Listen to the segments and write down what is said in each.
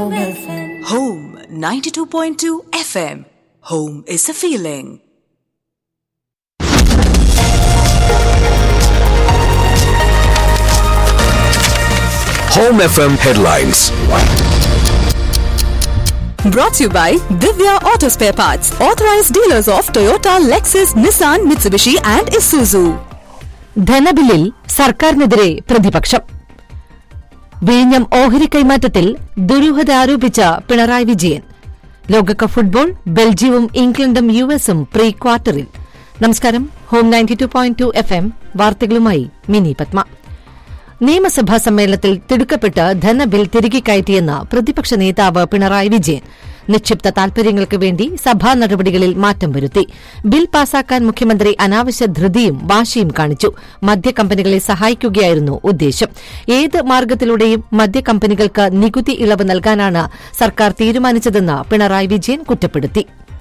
Home FM. Home 92.2 FM. Home is a feeling. Home FM headlines. Brought to you by Divya Auto Spare Parts, authorized dealers of Toyota, Lexus, Nissan, Mitsubishi, and Isuzu. ധനബില്ലിൽ സർക്കാരിനെതിരെ പ്രതിപക്ഷം വിഴിഞ്ഞം ഓഹരി കൈമാറ്റത്തിൽ ദുരൂഹത ആരോപിച്ച പിണറായി വിജയൻ ലോകകപ്പ് football ബെൽജിയവും ഇംഗ്ലണ്ടും U എസും pre ക്വാർട്ടറിൽ നമസ്കാരം home ninety two point two F M വാർത്തകളുമായി മിനി പത്മ നിയമസഭാ സമ്മേളനത്തിൽ തിടുക്കപ്പെട്ട് ധനബിൽ തിരികെ കയറ്റിയെന്ന് പ്രതിപക്ഷ നേതാവ് പിണറായി വിജയൻ നിക്ഷിപ്ത താൽപര്യങ്ങൾക്ക് വേണ്ടി സഭാ നടപടികളിൽ മാറ്റം വരുത്തി ബിൽ പാസാക്കാൻ മുഖ്യമന്ത്രി അനാവശ്യ ധൃതിയും വാശിയും കാണിച്ചു മദ്യകമ്പനികളെ സഹായിക്കുകയായിരുന്നു ഉദ്ദേശം ഏത് മാർഗത്തിലൂടെയും മദ്യകമ്പനികൾക്ക് നികുതി ഇളവ് നൽകാനാണ് സർക്കാർ തീരുമാനിച്ചതെന്ന് പിണറായി വിജയൻ കുറ്റപ്പെടുത്തി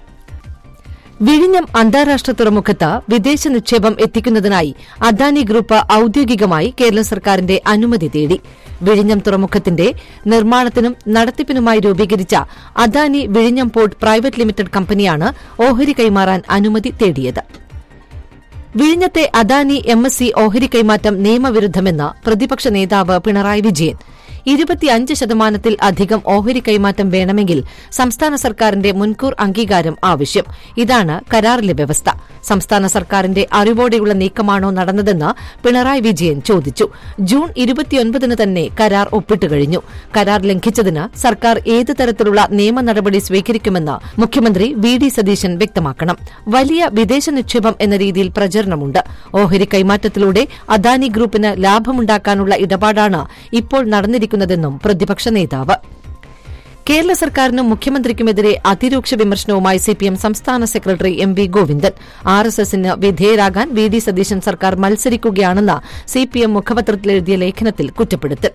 വിഴിഞ്ഞം അന്താരാഷ്ട്ര തുറമുഖത്ത് വിദേശ നിക്ഷേപം എത്തിക്കുന്നതിനായി അദാനി ഗ്രൂപ്പ് ഔദ്യോഗികമായി കേരള സർക്കാരിന്റെ അനുമതി തേടി വിഴിഞ്ഞം തുറമുഖത്തിന്റെ നിർമ്മാണത്തിനും നടത്തിപ്പിനുമായി രൂപീകരിച്ച അദാനി വിഴിഞ്ഞം പോർട്ട് പ്രൈവറ്റ് ലിമിറ്റഡ് കമ്പനിയാണ് ഓഹരി കൈമാറാൻ അനുമതി തേടിയത് വിഴിഞ്ഞത്തെ അദാനി എം എസ് സി ഓഹരി കൈമാറ്റം നിയമവിരുദ്ധമെന്ന് പ്രതിപക്ഷ നേതാവ് പിണറായി വിജയൻ ഇരുപത്തിയഞ്ച് ശതമാനത്തിൽ അധികം ഓഹരി കൈമാറ്റം വേണമെങ്കിൽ സംസ്ഥാന സർക്കാരിന്റെ മുൻകൂർ അംഗീകാരം ആവശ്യം ഇതാണ് കരാറിലെ വ്യവസ്ഥ സംസ്ഥാന സർക്കാരിന്റെ അറിവോടെയുള്ള നീക്കമാണോ നടന്നതെന്ന് പിണറായി വിജയൻ ചോദിച്ചു ജൂൺ ഇരുപത്തിയൊൻപതിന് തന്നെ കരാർ ഒപ്പിട്ട് കഴിഞ്ഞു കരാർ ലംഘിച്ചതിന് സർക്കാർ ഏത് തരത്തിലുള്ള നിയമ നടപടി സ്വീകരിക്കുമെന്ന് മുഖ്യമന്ത്രി വി ഡി സതീശൻ വ്യക്തമാക്കണം വലിയ വിദേശ നിക്ഷേപം എന്ന രീതിയിൽ പ്രചരണമുണ്ട് ഓഹരി കൈമാറ്റത്തിലൂടെ അദാനി ഗ്രൂപ്പിന് ലാഭമുണ്ടാക്കാനുള്ള ഇടപാടാണ് ഇപ്പോൾ നടന്നിരിക്കുന്നതെന്നും പ്രതിപക്ഷ നേതാവ് കേരള സർക്കാരിനും മുഖ്യമന്ത്രിക്കുമെതിരെ അതിരൂക്ഷ വിമർശനവുമായി സിപിഎം സംസ്ഥാന secretary M V Govindan R S എസിന് വിധേയരാകാൻ വി ഡി സതീശൻ സർക്കാർ മത്സരിക്കുകയാണെന്ന് സിപിഎം മുഖപത്രത്തിലെഴുതിയ ലേഖനത്തിൽ കുറ്റപ്പെടുത്തൽ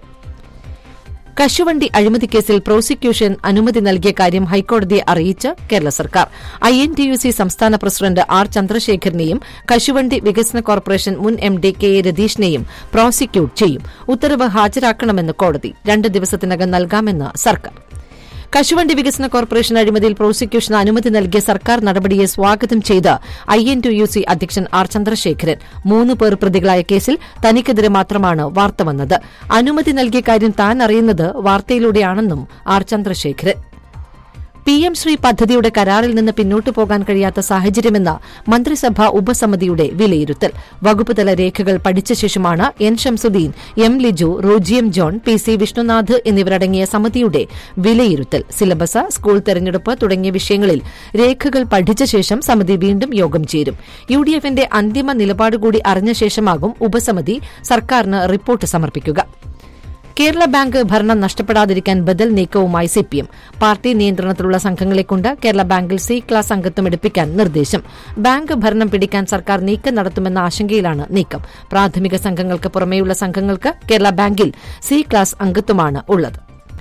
കശുവണ്ടി അഴിമതി കേസിൽ പ്രോസിക്യൂഷൻ അനുമതി നൽകിയ കാര്യം ഹൈക്കോടതിയെ അറിയിച്ച് കേരള സർക്കാർ I N T U C സംസ്ഥാന പ്രസിഡന്റ് ആർ ചന്ദ്രശേഖരനെയും കശുവണ്ടി വികസന കോർപ്പറേഷൻ മുൻ എം ഡി കെ എ രതീഷിനെയും പ്രോസിക്യൂട്ട് ചെയ്യും ഉത്തരവ് ഹാജരാക്കണമെന്ന് കോടതി രണ്ട് ദിവസത്തിനകം നൽകാമെന്ന് സർക്കാർ കശുവണ്ടി വികസന കോർപ്പറേഷൻ അഴിമതിയിൽ പ്രോസിക്യൂഷന് അനുമതി നൽകിയ സർക്കാർ നടപടിയെ സ്വാഗതം ചെയ്ത് I N T U C അധ്യക്ഷൻ ആർ ചന്ദ്രശേഖരൻ മൂന്ന് പേർ പ്രതികളായ കേസിൽ തനിക്കെതിരെ മാത്രമാണ് വാർത്ത വന്നത് അനുമതി നൽകിയ കാര്യം താൻ അറിയുന്നത് വാർത്തയിലൂടെയാണെന്നും R Chandrasekharan P M Shri പദ്ധതിയുടെ കരാറിൽ നിന്ന് പിന്നോട്ടു പോകാൻ കഴിയാത്ത സാഹചര്യമെന്ന മന്ത്രിസഭാ ഉപസമിതിയുടെ വിലയിരുത്തൽ വകുപ്പുതല രേഖകൾ പഠിച്ച ശേഷമാണ് എൻ ഷംസുദ്ദീൻ എം ലിജു റോജിയം ജോൺ പി സി വിഷ്ണുനാഥ് എന്നിവരടങ്ങിയ സമിതിയുടെ വിലയിരുത്തൽ സിലബസ് സ്കൂൾ തെരഞ്ഞെടുപ്പ് തുടങ്ങിയ വിഷയങ്ങളിൽ രേഖകൾ പഠിച്ച ശേഷം സമിതി വീണ്ടും യോഗം ചേരും യു ഡി എഫിന്റെ അന്തിമ നിലപാട് കൂടി അറിഞ്ഞ ശേഷമാകും ഉപസമിതി സർക്കാരിന് റിപ്പോർട്ട് സമർപ്പിക്കുക കേരള ബാങ്ക് ഭരണം നഷ്ടപ്പെടാതിരിക്കാൻ ബദൽ നീക്കവുമായി സിപിഎം പാർട്ടി നിയന്ത്രണത്തിലുള്ള സംഘങ്ങളെക്കൊണ്ട് കേരള ബാങ്കിൽ സി ക്ലാസ് അംഗത്വം എടുപ്പിക്കാൻ നിർദ്ദേശം ബാങ്ക് ഭരണം പിടിക്കാൻ സർക്കാർ നീക്കം നടത്തുമെന്ന ആശങ്കയിലാണ് നീക്കം പ്രാഥമിക സംഘങ്ങൾക്ക് പുറമെയുള്ള സംഘങ്ങൾക്ക് കേരള ബാങ്കിൽ സി ക്ലാസ് അംഗത്വമാണ് ഉള്ളത്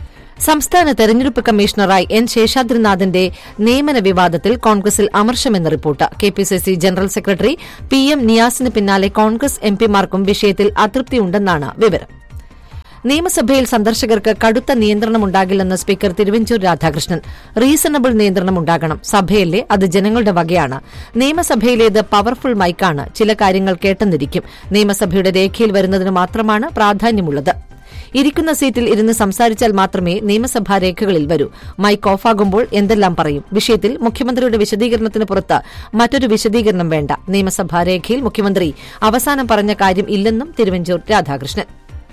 സംസ്ഥാന തെരഞ്ഞെടുപ്പ് കമ്മീഷണറായി എൻ ശേഷാദ്രിനാഥിന്റെ നിയമന വിവാദത്തിൽ കോൺഗ്രസിൽ അമർഷമെന്ന report KPCC general secretary P M നിയാസിന് പിന്നാലെ കോൺഗ്രസ് എംപിമാർക്കും വിഷയത്തിൽ അതൃപ്തിയുണ്ടെന്നാണ് വിവരം നിയമസഭയിൽ സന്ദർശകർക്ക് കടുത്ത നിയന്ത്രണമുണ്ടാകില്ലെന്ന് സ്പീക്കർ തിരുവഞ്ചൂർ രാധാകൃഷ്ണൻ റീസണബിൾ നിയന്ത്രണം ഉണ്ടാകണം സഭയല്ലേ അത് ജനങ്ങളുടെ വകയാണ് നിയമസഭയിലേത് പവർഫുൾ മൈക്കാണ് ചില കാര്യങ്ങൾ കേട്ടെന്നിരിക്കും നിയമസഭയുടെ രേഖയിൽ വരുന്നതിന് മാത്രമാണ് പ്രാധാന്യമുള്ളത് ഇരിക്കുന്ന സീറ്റിൽ ഇരുന്ന് സംസാരിച്ചാൽ മാത്രമേ നിയമസഭാ രേഖകളിൽ വരൂ മൈക്ക് ഓഫാകുമ്പോൾ എന്തെല്ലാം പറയും വിഷയത്തിൽ മുഖ്യമന്ത്രിയുടെ വിശദീകരണത്തിന് പുറത്ത് മറ്റൊരു വിശദീകരണം വേണ്ട നിയമസഭാ രേഖയിൽ മുഖ്യമന്ത്രി അവസാനം പറഞ്ഞ കാര്യം ഇല്ലെന്നും തിരുവഞ്ചൂർ രാധാകൃഷ്ണൻ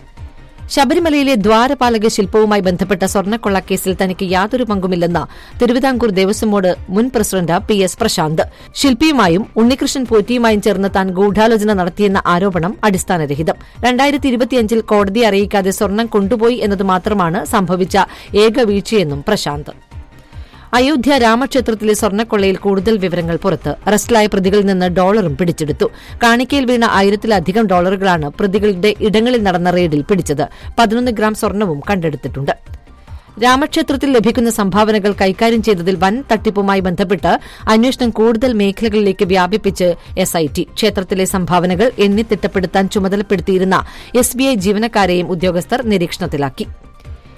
ശബരിമലയിലെ ദ്വാരപാലക ശില്പവുമായി ബന്ധപ്പെട്ട സ്വർണ്ണക്കൊള്ളക്കേസിൽ തനിക്ക് യാതൊരു പങ്കുമില്ലെന്ന് തിരുവിതാംകൂർ ദേവസ്വം ബോർഡ് മുൻ പ്രസിഡന്റ് പി എസ് പ്രശാന്ത് ശില്പിയുമായും ഉണ്ണികൃഷ്ണൻ പോറ്റിയുമായും ചേർന്ന് താൻ ഗൂഢാലോചന നടത്തിയെന്ന ആരോപണം അടിസ്ഥാനരഹിതം രണ്ടായിരത്തി ഇരുപത്തിയഞ്ചിൽ കോടതിയെ അറിയിക്കാതെ സ്വർണം കൊണ്ടുപോയി എന്നത് മാത്രമാണ് സംഭവിച്ച ഏക വീഴ്ചയെന്നും പ്രശാന്ത് അയോധ്യ രാമക്ഷേത്രത്തിലെ സ്വർണ്ണക്കൊള്ളയിൽ കൂടുതൽ വിവരങ്ങൾ പുറത്ത് അറസ്റ്റിലായ പ്രതികളിൽ നിന്ന് ഡോളറും പിടിച്ചെടുത്തു കാണിക്കയിൽ വീണ ആയിരത്തിലധികം ഡോളറുകളാണ് പ്രതികളുടെ ഇടങ്ങളിൽ നടന്ന റെയ്ഡിൽ പിടിച്ചത് പതിനൊന്ന് ഗ്രാം സ്വർണവും കണ്ടെടുത്തിട്ടുണ്ട് രാമക്ഷേത്രത്തിൽ ലഭിക്കുന്ന സംഭാവനകൾ കൈകാര്യം ചെയ്തതിൽ വൻ തട്ടിപ്പുമായി ബന്ധപ്പെട്ട് അന്വേഷണം കൂടുതൽ മേഖലകളിലേക്ക് വ്യാപിപ്പിച്ച് എസ്ഐടി ക്ഷേത്രത്തിലെ സംഭാവനകൾ എണ്ണിത്തിട്ടപ്പെടുത്താൻ ചുമതലപ്പെടുത്തിയിരുന്ന എസ്ബിഐ ജീവനക്കാരെയും ഉദ്യോഗസ്ഥർ നിരീക്ഷണത്തിലാക്കി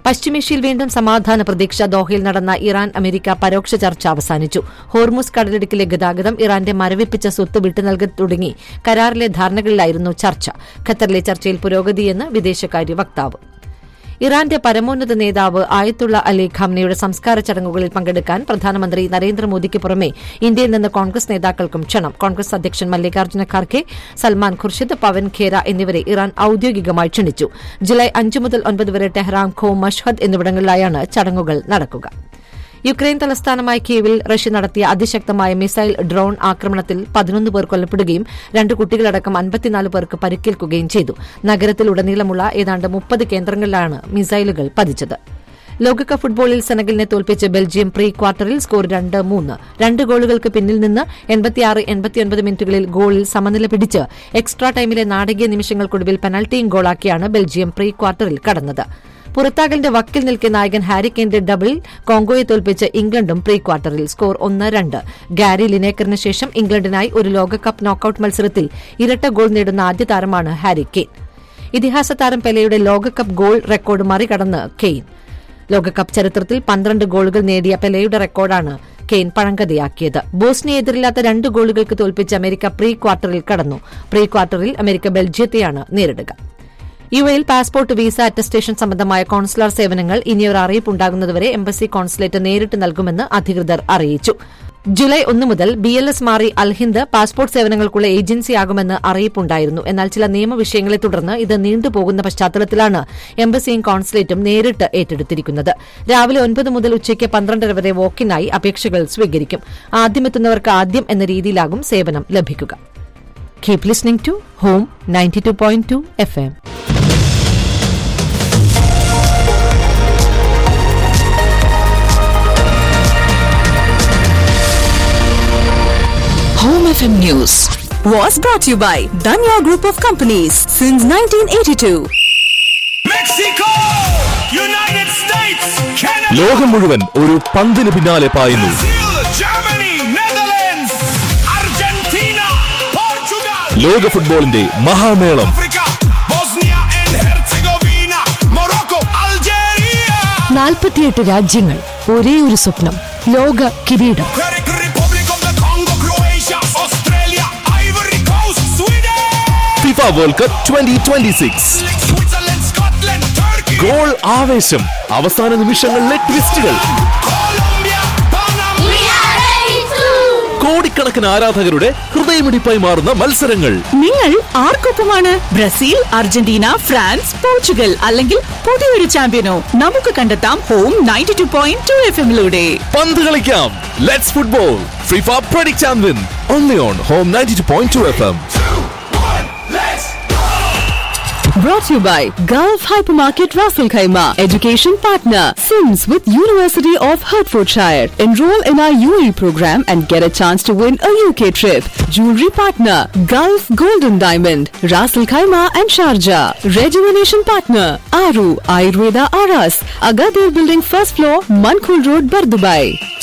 പശ്ചിമേഷ്യയിൽ വീണ്ടും സമാധാന പ്രതീക്ഷ ദോഹയിൽ നടന്ന ഇറാൻ അമേരിക്ക പരോക്ഷ ചർച്ച അവസാനിച്ചു ഹോർമുസ് കടലിടുക്കിലെ ഗതാഗതം ഇറാന്റെ മരവിപ്പിച്ച സ്വത്ത് വിട്ടുനൽകി തുടങ്ങി കരാറിലെ ധാരണകളിലായിരുന്നു ചർച്ച ഖത്തറിലെ ചർച്ചയിൽ പുരോഗതിയെന്ന് വിദേശകാര്യ വക്താവ് ഇറാന്റെ പരമോന്നത നേതാവ് ആയത്തുള്ള അലി ഖാംനയുടെ സംസ്കാര ചടങ്ങുകളിൽ പങ്കെടുക്കാൻ പ്രധാനമന്ത്രി നരേന്ദ്രമോദിക്ക് പുറമെ ഇന്ത്യയിൽ നിന്ന് കോൺഗ്രസ് നേതാക്കൾക്കും ക്ഷണം കോൺഗ്രസ് അധ്യക്ഷൻ മല്ലികാർജ്ജുന ഖാർഗെ സൽമാൻ ഖുർഷിദ് പവൻ ഖേര എന്നിവരെ ഇറാൻ ഔദ്യോഗികമായി ക്ഷണിച്ചു ജൂലൈ അഞ്ച് മുതൽ ഒൻപത് വരെ ടെഹ്റാൻ ഖോ മഷ്ഹദ് എന്നിവിടങ്ങളിലായാണ് ചടങ്ങുകൾ നടക്കുക യുക്രൈൻ തലസ്ഥാനമായ കീവിൽ റഷ്യ നടത്തിയ അതിശക്തമായ മിസൈൽ ഡ്രോൺ ആക്രമണത്തിൽ പതിനൊന്ന് പേർ കൊല്ലപ്പെടുകയും രണ്ട് കുട്ടികളടക്കം അൻപത്തിനാല് പേർക്ക് പരിക്കേൽക്കുകയും ചെയ്തു നഗരത്തിലുടനീളമുള്ള ഏതാണ്ട് മുപ്പത് കേന്ദ്രങ്ങളിലാണ് മിസൈലുകൾ പതിച്ചത് ലോകകപ്പ് ഫുട്ബോളിൽ സെനഗലിനെ തോൽപ്പിച്ച് ബെൽജിയം പ്രീ ക്വാർട്ടറിൽ സ്കോർ രണ്ട് മൂന്ന് രണ്ട് ഗോളുകൾക്ക് പിന്നിൽ നിന്ന് എൺപത്തിയാറ് എൺപത്തിയൊൻപത് മിനിറ്റുകളിൽ ഗോളിൽ സമനില പിടിച്ച് എക്സ്ട്രാ ടൈമിലെ നാടകീയ നിമിഷങ്ങൾക്കൊടുവിൽ പെനൽറ്റിയും ഗോളാക്കിയാണ് ബെൽജിയം പ്രീ ക്വാർട്ടറിൽ കടന്നത് പുറത്താകലിന്റെ വക്കിൽ നിൽക്കെ നായകൻ ഹാരി കെയിന്റെ ഡബിൾ കോങ്കോയെ തോൽപ്പിച്ച് ഇംഗ്ലണ്ടും പ്രീ ക്വാർട്ടറിൽ സ്കോർ ഒന്ന് രണ്ട് ഗാരി ലിനേക്കറിന് ശേഷം ഇംഗ്ലണ്ടിനായി ഒരു ലോകകപ്പ് നോക്കൌട്ട് മത്സരത്തിൽ ഇരട്ട ഗോൾ നേടുന്ന ആദ്യ താരമാണ് ഹാരി കെയ്ൻ ഇതിഹാസ താരം പെലെയുടെ ലോകകപ്പ് ഗോൾ റെക്കോർഡ് മറികടന്ന് കെയ്ൻ ലോകകപ്പ് ചരിത്രത്തിൽ പന്ത്രണ്ട് ഗോളുകൾ നേടിയ പെലെയുടെ റെക്കോർഡാണ് കെയ്ൻ പഴങ്കഥയാക്കിയത് ബോസ്നിയെ എതിരില്ലാത്ത രണ്ട് ഗോളുകൾക്ക് തോൽപ്പിച്ച് അമേരിക്ക പ്രീ ക്വാർട്ടറിൽ കടന്നു പ്രീ ക്വാർട്ടറിൽ അമേരിക്ക ബെൽജിയത്തെയാണ് നേരിടുക യു എയിൽ പാസ്പോർട്ട് വിസ അറ്റസ്റ്റേഷൻ സംബന്ധമായ കോൺസുലർ സേവനങ്ങൾ ഇനിയൊരു അറിയിപ്പ് ഉണ്ടാകുന്നതുവരെ എംബസി കോൺസുലേറ്റ് നേരിട്ട് നൽകുമെന്ന് അധികൃതർ അറിയിച്ചു ജൂലൈ ഒന്ന് മുതൽ ബി എൽ എസ് മാറി അൽഹിന്ദ് പാസ്പോർട്ട് സേവനങ്ങൾക്കുള്ള ഏജൻസിയാകുമെന്ന് അറിയിപ്പുണ്ടായിരുന്നു എന്നാൽ ചില നിയമവിഷയങ്ങളെ തുടർന്ന് ഇത് നീണ്ടുപോകുന്ന പശ്ചാത്തലത്തിലാണ് എംബസിയും കോൺസുലേറ്റും നേരിട്ട് ഏറ്റെടുത്തിരിക്കുന്നത് രാവിലെ ഒൻപത് മുതൽ ഉച്ചയ്ക്ക് പന്ത്രണ്ടര വരെ വോക്കിനായി അപേക്ഷകൾ സ്വീകരിക്കും ആദ്യമെത്തുന്നവർക്ക് ആദ്യം എന്ന രീതിയിലാകും സേവനം ലഭിക്കുക keep listening to home ninety two point two F M Home FM News was brought to you by Danya Group of Companies since 1982. Mexico! United States, Canada, ലോകം മുഴുവൻ ഒരു പന്തിന് പിന്നാലെ പായുന്നു Brazil, Germany, Netherlands, Argentina, Portugal, ലോക ഫുട്ബോളിന്റെ മഹാമേളം Africa, Bosnia and Herzegovina, Morocco, Algeria, നാൽപ്പത്തിയെട്ട് രാജ്യങ്ങൾ ഒരേ ഒരു സ്വപ്നം ലോക കിരീടം Czech Republic of the Congo, Croatia, Australia, Ivory Coast, Sweden, FIFA world cup twenty twenty six Switzerland, Scotland, Turkey, goal ആവേശം അവസാന നിമിഷങ്ങളിലെ ട്വിസ്റ്റുകൾ Colombia, Panama, കോടിക്കണക്കിന് ആരാധകരുടെ ഹൃദയമിടിപ്പായി മാറുന്ന മത്സരങ്ങൾ നിങ്ങൾ ആർക്കൊപ്പമാണ് ബ്രസീൽ അർജന്റീന ഫ്രാൻസ് പോർച്ചുഗൽ അല്ലെങ്കിൽ പുതിയൊരു ചാമ്പ്യനോ നമുക്ക് കണ്ടെത്താം home ninety two point two F എമ്മിലൂടെ പന്ത് കളിക്കാം let's football FIFA predict champion only on home ninety two point two F M let's Brought to you by Gulf Hypermarket Raffle Khaima, education partner, Sims with University of Hertfordshire. Enroll in our UAE program and get a chance to win a UK trip. Jewelry partner, Gulf Golden Diamond, Raffle Khaima and Sharjah. Rejuvenation partner, Aru Ayurveda Aras, Agadir Building first floor, Mankul Road, Bardubai.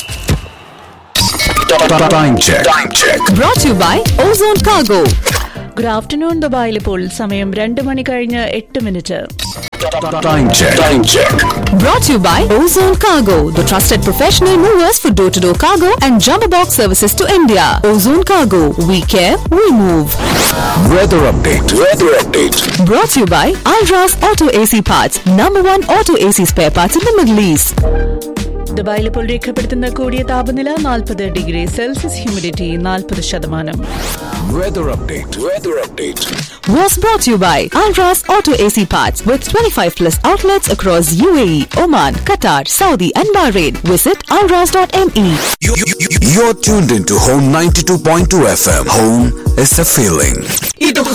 Time check time check Brought to you by Ozone Cargo. Good afternoon ദുബായിൽ ഇപ്പോൾ സമയം രണ്ട് മണി കഴിഞ്ഞ് എട്ട് minute time check time check Brought to you by Ozone Cargo, the trusted professional movers for door-to-door cargo and jumbo box services to India. Ozone Cargo, we care, we move. Weather update weather update Brought to you by Alras Auto AC Parts, number one auto AC spare parts in the Middle East. ദുബായിൽ ഇപ്പോൾ രേഖപ്പെടുത്തുന്ന കൂടിയ താപനില നാൽപ്പത് degree Celsius humidity നാൽപ്പത് ശതമാനം weather update weather update Was brought to you by Alras Auto AC Parts with 25 plus outlets across UAE, Oman, Qatar, Saudi and Bahrain. Visit alras.me. You're tuned into Home 92.2 FM. Home is a feeling.